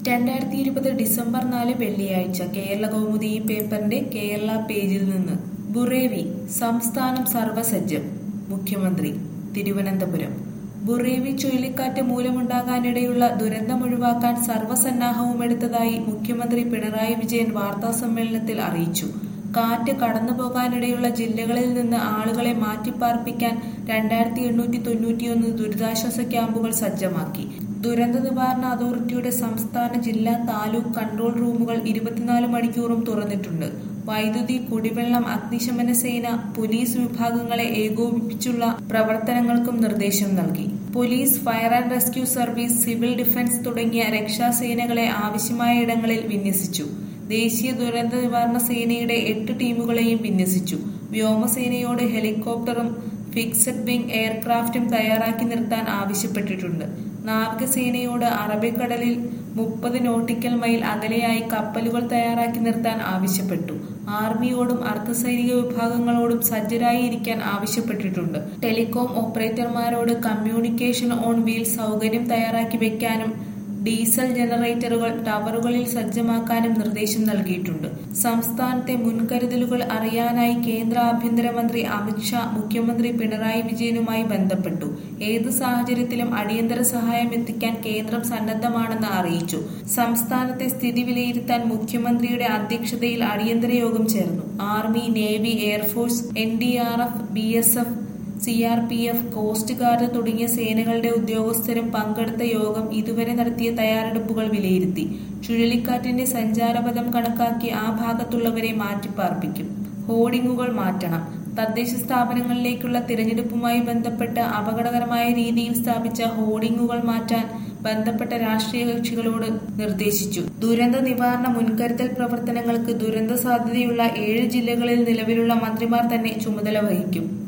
രണ്ടായിരത്തി ഇരുപത് ഡിസംബർ നാല് വെള്ളിയാഴ്ച കേരള കൗമുദി ഈ പേപ്പറിന്റെ കേരള പേജിൽ നിന്ന് ബുറേവി സംസ്ഥാനം സർവസജ്ജം മുഖ്യമന്ത്രി തിരുവനന്തപുരം ബുറേവി ചുഴലിക്കാറ്റ് മൂലമുണ്ടാകാനിടയുള്ള ദുരന്തമൊഴിവാക്കാൻ സർവ്വസന്നാഹവും എടുത്തതായി മുഖ്യമന്ത്രി പിണറായി വിജയൻ വാർത്താസമ്മേളനത്തിൽ അറിയിച്ചു കാറ്റ് കടന്നുപോകാനിടയുള്ള ജില്ലകളിൽ നിന്ന് ആളുകളെ മാറ്റിപ്പാർപ്പിക്കാൻ രണ്ടായിരത്തി എണ്ണൂറ്റി തൊണ്ണൂറ്റിയൊന്ന് ദുരിതാശ്വാസ ക്യാമ്പുകൾ സജ്ജമാക്കി ദുരന്ത നിവാരണ അതോറിറ്റിയുടെ സംസ്ഥാന ജില്ലാ താലൂക്ക് കൺട്രോൾ റൂമുകൾ ഇരുപത്തിനാല് മണിക്കൂറും തുറന്നിട്ടുണ്ട് വൈദ്യുതി കുടിവെള്ളം അഗ്നിശമന സേന പോലീസ് വിഭാഗങ്ങളെ ഏകോപിപ്പിച്ചുള്ള പ്രവർത്തനങ്ങൾക്കും നിർദ്ദേശം നൽകി police fire and rescue service civil defence തുടങ്ങിയ രക്ഷാസേനകളെ ആവശ്യമായ ഇടങ്ങളിൽ വിന്യസിച്ചു ദേശീയ ദുരന്ത നിവാരണ സേനയുടെ എട്ട് ടീമുകളെയും വിന്യസിച്ചു വ്യോമസേനയോട് ഹെലികോപ്റ്ററും ഫിക്സഡ് വിംഗ് എയർക്രാഫ്റ്റും തയ്യാറാക്കി നിർത്താൻ ആവശ്യപ്പെട്ടിട്ടുണ്ട് നാവികസേനയോട് അറബിക്കടലിൽ മുപ്പത് നോട്ടിക്കൽ മൈൽ അകലെയായി കപ്പലുകൾ തയ്യാറാക്കി നിർത്താൻ ആവശ്യപ്പെട്ടു ആർമിയോടും അർദ്ധസൈനിക വിഭാഗങ്ങളോടും സജ്ജരായി ഇരിക്കാൻ ആവശ്യപ്പെട്ടിട്ടുണ്ട് ടെലികോം ഓപ്പറേറ്റർമാരോട് കമ്മ്യൂണിക്കേഷൻ ഓൺ വീൽ സൗകര്യം തയ്യാറാക്കി വെക്കാനും ഡീസൽ ജനറേറ്ററുകൾ ടവറുകളിൽ സജ്ജമാക്കാനും നിർദ്ദേശം നൽകിയിട്ടുണ്ട് സംസ്ഥാനത്തെ മുൻകരുതലുകൾ അറിയാനായി കേന്ദ്ര ആഭ്യന്തരമന്ത്രി അമിത്ഷാ മുഖ്യമന്ത്രി പിണറായി വിജയനുമായി ബന്ധപ്പെട്ടു ഏത് സാഹചര്യത്തിലും അടിയന്തര സഹായം എത്തിക്കാൻ കേന്ദ്രം സന്നദ്ധമാണെന്ന് അറിയിച്ചു സംസ്ഥാനത്തെ സ്ഥിതി വിലയിരുത്താൻ മുഖ്യമന്ത്രിയുടെ അധ്യക്ഷതയിൽ അടിയന്തര യോഗം ചേർന്നു army navy air force N D R F B S F C R P F coast guard തുടങ്ങിയ സേനകളുടെ ഉദ്യോഗസ്ഥരും പങ്കെടുത്ത യോഗം ഇതുവരെ നടത്തിയ തയ്യാറെടുപ്പുകൾ വിലയിരുത്തി ചുഴലിക്കാറ്റിന്റെ സഞ്ചാരപഥം കണക്കാക്കി ആ ഭാഗത്തുള്ളവരെ മാറ്റിപ്പാർപ്പിക്കും ഹോർഡിങ്ങുകൾ മാറ്റണം തദ്ദേശ സ്ഥാപനങ്ങളിലേക്കുള്ള തിരഞ്ഞെടുപ്പുമായി ബന്ധപ്പെട്ട് അപകടകരമായ രീതിയിൽ സ്ഥാപിച്ച ഹോർഡിങ്ങുകൾ മാറ്റാൻ ബന്ധപ്പെട്ട രാഷ്ട്രീയ കക്ഷികളോട് നിർദ്ദേശിച്ചു ദുരന്ത നിവാരണ മുൻകരുതൽ പ്രവർത്തനങ്ങൾക്ക് ദുരന്ത സാധ്യതയുള്ള ഏഴ് ജില്ലകളിൽ നിലവിലുള്ള മന്ത്രിമാർ തന്നെ ചുമതല വഹിക്കും